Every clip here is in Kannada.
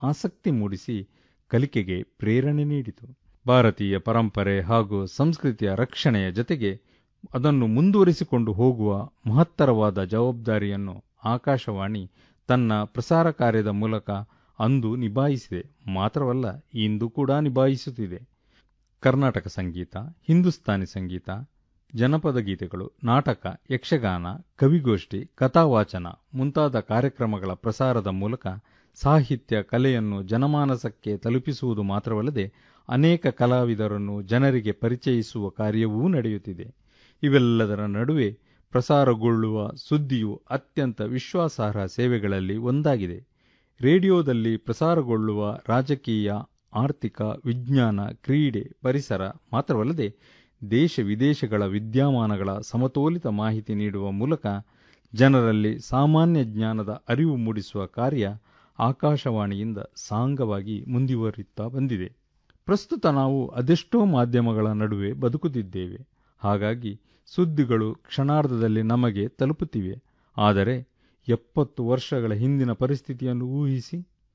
ಆಸಕ್ತಿ ಮೂಡಿಸಿ ಕಲಿಕೆಗೆ ಪ್ರೇರಣೆ ನೀಡಿತು ಭಾರತೀಯ ಪರಂಪರೆ ಹಾಗೂ ಸಂಸ್ಕೃತಿಯ ರಕ್ಷಣೆಯ ಜೊತೆಗೆ ಅದನ್ನು ಮುಂದುವರಿಸಿಕೊಂಡು ಹೋಗುವ ಮಹತ್ತರವಾದ ಜವಾಬ್ದಾರಿಯನ್ನು ಆಕಾಶವಾಣಿ ತನ್ನ ಪ್ರಸಾರ ಕಾರ್ಯದ ಮೂಲಕ ಅಂದು ನಿಭಾಯಿಸಿದೆ ಮಾತ್ರವಲ್ಲ ಇಂದು ಕೂಡ ನಿಭಾಯಿಸುತ್ತಿದೆ ಕರ್ನಾಟಕ ಸಂಗೀತ ಹಿಂದೂಸ್ತಾನಿ ಸಂಗೀತ ಜನಪದ ಗೀತೆಗಳು ನಾಟಕ ಯಕ್ಷಗಾನ ಕವಿಗೋಷ್ಠಿ ಕಥಾವಾಚನ ಮುಂತಾದ ಕಾರ್ಯಕ್ರಮಗಳ ಪ್ರಸಾರದ ಮೂಲಕ ಸಾಹಿತ್ಯ ಕಲೆಯನ್ನು ಜನಮಾನಸಕ್ಕೆ ತಲುಪಿಸುವುದು ಮಾತ್ರವಲ್ಲದೆ ಅನೇಕ ಕಲಾವಿದರನ್ನು ಜನರಿಗೆ ಪರಿಚಯಿಸುವ ಕಾರ್ಯವೂ ನಡೆಯುತ್ತಿದೆ ಇವೆಲ್ಲದರ ನಡುವೆ ಪ್ರಸಾರಗೊಳ್ಳುವ ಸುದ್ದಿಯು ಅತ್ಯಂತ ವಿಶ್ವಾಸಾರ್ಹ ಸೇವೆಗಳಲ್ಲಿ ಒಂದಾಗಿದೆ ರೇಡಿಯೋದಲ್ಲಿ ಪ್ರಸಾರಗೊಳ್ಳುವ ರಾಜಕೀಯ ಆರ್ಥಿಕ ವಿಜ್ಞಾನ ಕ್ರೀಡೆ ಪರಿಸರ ಮಾತ್ರವಲ್ಲದೆ ದೇಶ ವಿದೇಶಗಳ ವಿದ್ಯಮಾನಗಳ ಸಮತೋಲಿತ ಮಾಹಿತಿ ನೀಡುವ ಮೂಲಕ ಜನರಲ್ಲಿ ಸಾಮಾನ್ಯ ಜ್ಞಾನದ ಅರಿವು ಮೂಡಿಸುವ ಕಾರ್ಯ ಆಕಾಶವಾಣಿಯಿಂದ ಸಾಂಗವಾಗಿ ಮುಂದುವರಿಯುತ್ತಾ ಬಂದಿದೆ ಪ್ರಸ್ತುತ ನಾವು ಅದೆಷ್ಟೋ ಮಾಧ್ಯಮಗಳ ನಡುವೆ ಬದುಕುತ್ತಿದ್ದೇವೆ ಹಾಗಾಗಿ ಸುದ್ದಿಗಳು ಕ್ಷಣಾರ್ಧದಲ್ಲಿ ನಮಗೆ ತಲುಪುತ್ತಿವೆ ಆದರೆ ಎಪ್ಪತ್ತು ವರ್ಷಗಳ ಹಿಂದಿನ ಪರಿಸ್ಥಿತಿಯನ್ನು ಊಹಿಸಿ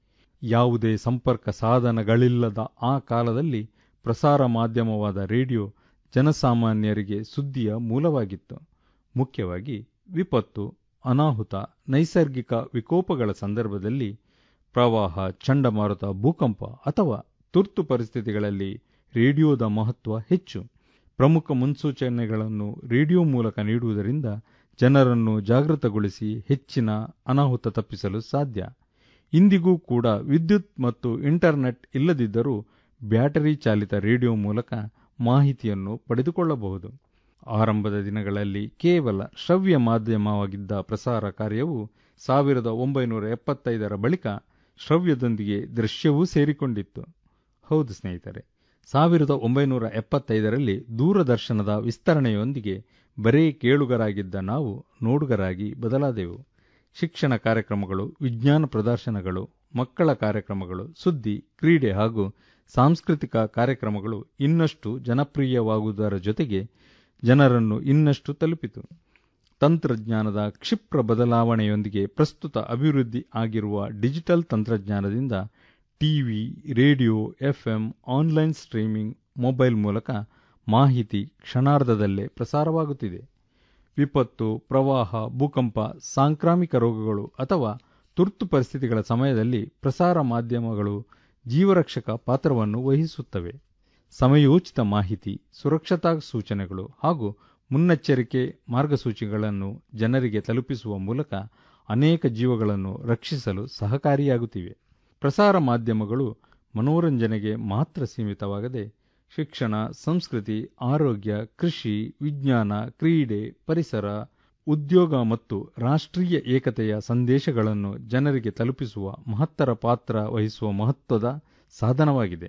ಯಾವುದೇ ಸಂಪರ್ಕ ಸಾಧನಗಳಿಲ್ಲದ ಆ ಕಾಲದಲ್ಲಿ ಪ್ರಸಾರ ಮಾಧ್ಯಮವಾದ ರೇಡಿಯೋ ಜನಸಾಮಾನ್ಯರಿಗೆ ಸುದ್ದಿಯ ಮೂಲವಾಗಿತ್ತು ಮುಖ್ಯವಾಗಿ ವಿಪತ್ತು ಅನಾಹುತ ನೈಸರ್ಗಿಕ ವಿಕೋಪಗಳ ಸಂದರ್ಭದಲ್ಲಿ ಪ್ರವಾಹ ಚಂಡಮಾರುತ ಭೂಕಂಪ ಅಥವಾ ತುರ್ತು ಪರಿಸ್ಥಿತಿಗಳಲ್ಲಿ ರೇಡಿಯೋದ ಮಹತ್ವ ಹೆಚ್ಚು ಪ್ರಮುಖ ಮುನ್ಸೂಚನೆಗಳನ್ನು ರೇಡಿಯೋ ಮೂಲಕ ನೀಡುವುದರಿಂದ ಜನರನ್ನು ಜಾಗೃತಗೊಳಿಸಿ ಹೆಚ್ಚಿನ ಅನಾಹುತ ತಪ್ಪಿಸಲು ಸಾಧ್ಯ ಇಂದಿಗೂ ಕೂಡ ವಿದ್ಯುತ್ ಮತ್ತು ಇಂಟರ್ನೆಟ್ ಇಲ್ಲದಿದ್ದರೂ ಬ್ಯಾಟರಿ ಚಾಲಿತ ರೇಡಿಯೋ ಮೂಲಕ ಮಾಹಿತಿಯನ್ನು ಪಡೆದುಕೊಳ್ಳಬಹುದು ಆರಂಭದ ದಿನಗಳಲ್ಲಿ ಕೇವಲ ಶ್ರವ್ಯ ಮಾಧ್ಯಮವಾಗಿದ್ದ ಪ್ರಸಾರ ಕಾರ್ಯವು ಸಾವಿರದ ಒಂಬೈನೂರ ಎಪ್ಪತ್ತೈದರ ಬಳಿಕ ಶ್ರವ್ಯದೊಂದಿಗೆ ದೃಶ್ಯವೂ ಸೇರಿಕೊಂಡಿತ್ತು ಹೌದು ಸ್ನೇಹಿತರೆ ಸಾವಿರದ ಒಂಬೈನೂರ ಎಪ್ಪತ್ತೈದರಲ್ಲಿ ದೂರದರ್ಶನದ ವಿಸ್ತರಣೆಯೊಂದಿಗೆ ಬರೇ ಕೇಳುಗರಾಗಿದ್ದ ನಾವು ನೋಡುಗರಾಗಿ ಬದಲಾದೆವು ಶಿಕ್ಷಣ ಕಾರ್ಯಕ್ರಮಗಳು ವಿಜ್ಞಾನ ಪ್ರದರ್ಶನಗಳು ಮಕ್ಕಳ ಕಾರ್ಯಕ್ರಮಗಳು ಸುದ್ದಿ ಕ್ರೀಡೆ ಹಾಗೂ ಸಾಂಸ್ಕೃತಿಕ ಕಾರ್ಯಕ್ರಮಗಳು ಇನ್ನಷ್ಟು ಜನಪ್ರಿಯವಾಗುವುದರ ಜೊತೆಗೆ ಜನರನ್ನು ಇನ್ನಷ್ಟು ತಲುಪಿತು ತಂತ್ರಜ್ಞಾನದ ಕ್ಷಿಪ್ರ ಬದಲಾವಣೆಯೊಂದಿಗೆ ಪ್ರಸ್ತುತ ಅಭಿವೃದ್ಧಿ ಆಗಿರುವ ಡಿಜಿಟಲ್ ತಂತ್ರಜ್ಞಾನದಿಂದ TV radio FM online streaming mobile ಮೂಲಕ ಮಾಹಿತಿ ಕ್ಷಣಾರ್ಧದಲ್ಲೇ ಪ್ರಸಾರವಾಗುತ್ತಿದೆ ವಿಪತ್ತು ಪ್ರವಾಹ ಭೂಕಂಪ ಸಾಂಕ್ರಾಮಿಕ ರೋಗಗಳು ಅಥವಾ ತುರ್ತು ಪರಿಸ್ಥಿತಿಗಳ ಸಮಯದಲ್ಲಿ ಪ್ರಸಾರ ಮಾಧ್ಯಮಗಳು ಜೀವರಕ್ಷಕ ಪಾತ್ರವನ್ನು ವಹಿಸುತ್ತವೆ ಸಮಯೋಚಿತ ಮಾಹಿತಿ ಸುರಕ್ಷತಾ ಸೂಚನೆಗಳು ಹಾಗೂ ಮುನ್ನೆಚ್ಚರಿಕೆ ಮಾರ್ಗಸೂಚಿಗಳನ್ನು ಜನರಿಗೆ ತಲುಪಿಸುವ ಮೂಲಕ ಅನೇಕ ಜೀವಗಳನ್ನು ರಕ್ಷಿಸಲು ಸಹಕಾರಿಯಾಗುತ್ತಿವೆ ಪ್ರಸಾರ ಮಾಧ್ಯಮಗಳು ಮನೋರಂಜನೆಗೆ ಮಾತ್ರ ಸೀಮಿತವಾಗದೆ ಶಿಕ್ಷಣ ಸಂಸ್ಕೃತಿ ಆರೋಗ್ಯ ಕೃಷಿ ವಿಜ್ಞಾನ ಕ್ರೀಡೆ ಪರಿಸರ ಉದ್ಯೋಗ ಮತ್ತು ರಾಷ್ಟ್ರೀಯ ಏಕತೆಯ ಸಂದೇಶಗಳನ್ನು ಜನರಿಗೆ ತಲುಪಿಸುವ ಮಹತ್ತರ ಪಾತ್ರ ವಹಿಸುವ ಮಹತ್ವದ ಸಾಧನವಾಗಿದೆ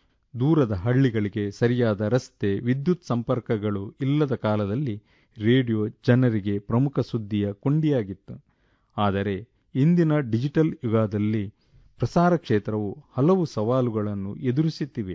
ದೂರದ ಹಳ್ಳಿಗಳಿಗೆ ಸರಿಯಾದ ರಸ್ತೆ ವಿದ್ಯುತ್ ಸಂಪರ್ಕಗಳು ಇಲ್ಲದ ಕಾಲದಲ್ಲಿ ರೇಡಿಯೋ ಜನರಿಗೆ ಪ್ರಮುಖ ಸುದ್ದಿಯ ಕೊಂಡಿಯಾಗಿತ್ತು ಆದರೆ ಇಂದಿನ ಡಿಜಿಟಲ್ ಯುಗದಲ್ಲಿ ಪ್ರಸಾರ ಕ್ಷೇತ್ರವು ಹಲವು ಸವಾಲುಗಳನ್ನು ಎದುರಿಸುತ್ತಿವೆ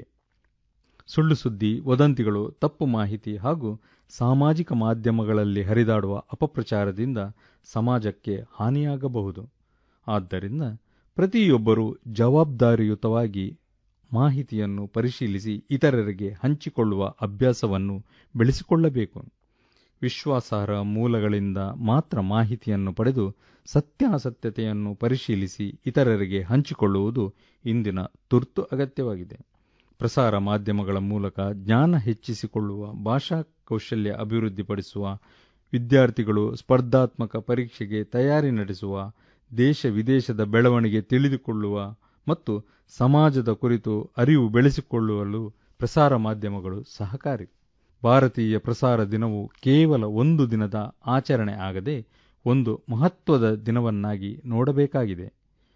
ಸುಳ್ಳು ಸುದ್ದಿ ವದಂತಿಗಳು ತಪ್ಪು ಮಾಹಿತಿ ಹಾಗೂ ಸಾಮಾಜಿಕ ಮಾಧ್ಯಮಗಳಲ್ಲಿ ಹರಿದಾಡುವ ಅಪಪ್ರಚಾರದಿಂದ ಸಮಾಜಕ್ಕೆ ಹಾನಿಯಾಗಬಹುದು ಆದ್ದರಿಂದ ಪ್ರತಿಯೊಬ್ಬರೂ ಜವಾಬ್ದಾರಿಯುತವಾಗಿ ಮಾಹಿತಿಯನ್ನು ಪರಿಶೀಲಿಸಿ ಇತರರಿಗೆ ಹಂಚಿಕೊಳ್ಳುವ ಅಭ್ಯಾಸವನ್ನು ಬೆಳೆಸಿಕೊಳ್ಳಬೇಕು ವಿಶ್ವಾಸಾರ್ಹ ಮೂಲಗಳಿಂದ ಮಾತ್ರ ಮಾಹಿತಿಯನ್ನು ಪಡೆದು ಸತ್ಯಾಸತ್ಯತೆಯನ್ನು ಪರಿಶೀಲಿಸಿ ಇತರರಿಗೆ ಹಂಚಿಕೊಳ್ಳುವುದು ಇಂದಿನ ತುರ್ತು ಅಗತ್ಯವಾಗಿದೆ ಪ್ರಸಾರ ಮಾಧ್ಯಮಗಳ ಮೂಲಕ ಜ್ಞಾನ ಹೆಚ್ಚಿಸಿಕೊಳ್ಳುವ ಭಾಷಾ ಕೌಶಲ್ಯ ಅಭಿವೃದ್ಧಿಪಡಿಸುವ ವಿದ್ಯಾರ್ಥಿಗಳು ಸ್ಪರ್ಧಾತ್ಮಕ ಪರೀಕ್ಷೆಗೆ ತಯಾರಿ ನಡೆಸುವ ದೇಶ ವಿದೇಶದ ಬೆಳವಣಿಗೆ ತಿಳಿದುಕೊಳ್ಳುವ ಮತ್ತು ಸಮಾಜದ ಕುರಿತು ಅರಿವು ಬೆಳೆಸಿಕೊಳ್ಳಲು ಪ್ರಸಾರ ಮಾಧ್ಯಮಗಳು ಸಹಕಾರಿ ಭಾರತೀಯ ಪ್ರಸಾರ ದಿನವು ಕೇವಲ ಒಂದು ದಿನದ ಆಚರಣೆ ಆಗದೆ ಒಂದು ಮಹತ್ವದ ದಿನವನ್ನಾಗಿ ನೋಡಬೇಕಾಗಿದೆ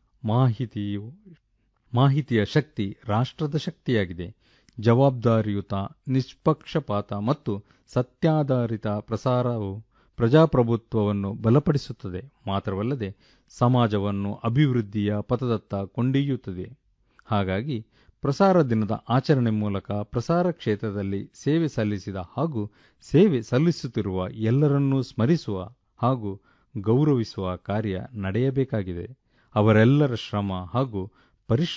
ಮಾಹಿತಿಯು ಮಾಹಿತಿಯ ಶಕ್ತಿ ರಾಷ್ಟ್ರದ ಶಕ್ತಿಯಾಗಿದೆ ಜವಾಬ್ದಾರಿಯುತ ನಿಷ್ಪಕ್ಷಪಾತ ಮತ್ತು ಸತ್ಯಾಧಾರಿತ ಪ್ರಸಾರವು ಪ್ರಜಾಪ್ರಭುತ್ವವನ್ನು ಬಲಪಡಿಸುತ್ತದೆ ಮಾತ್ರವಲ್ಲದೆ ಸಮಾಜವನ್ನು ಅಭಿವೃದ್ಧಿಯ ಪಥದತ್ತ ಕೊಂಡೊಯ್ಯುತ್ತದೆ ಹಾಗಾಗಿ ಪ್ರಸಾರ ದಿನದ ಆಚರಣೆ ಮೂಲಕ ಪ್ರಸಾರ ಕ್ಷೇತ್ರದಲ್ಲಿ ಸೇವೆ ಸಲ್ಲಿಸಿದ ಹಾಗೂ ಸೇವೆ ಸಲ್ಲಿಸುತ್ತಿರುವ ಎಲ್ಲರನ್ನೂ ಸ್ಮರಿಸುವ ಹಾಗೂ ಗೌರವಿಸುವ ಕಾರ್ಯ ನಡೆಯಬೇಕಾಗಿದೆ ಅವರೆಲ್ಲರ ಶ್ರಮ ಹಾಗೂ ಪರಿಶ್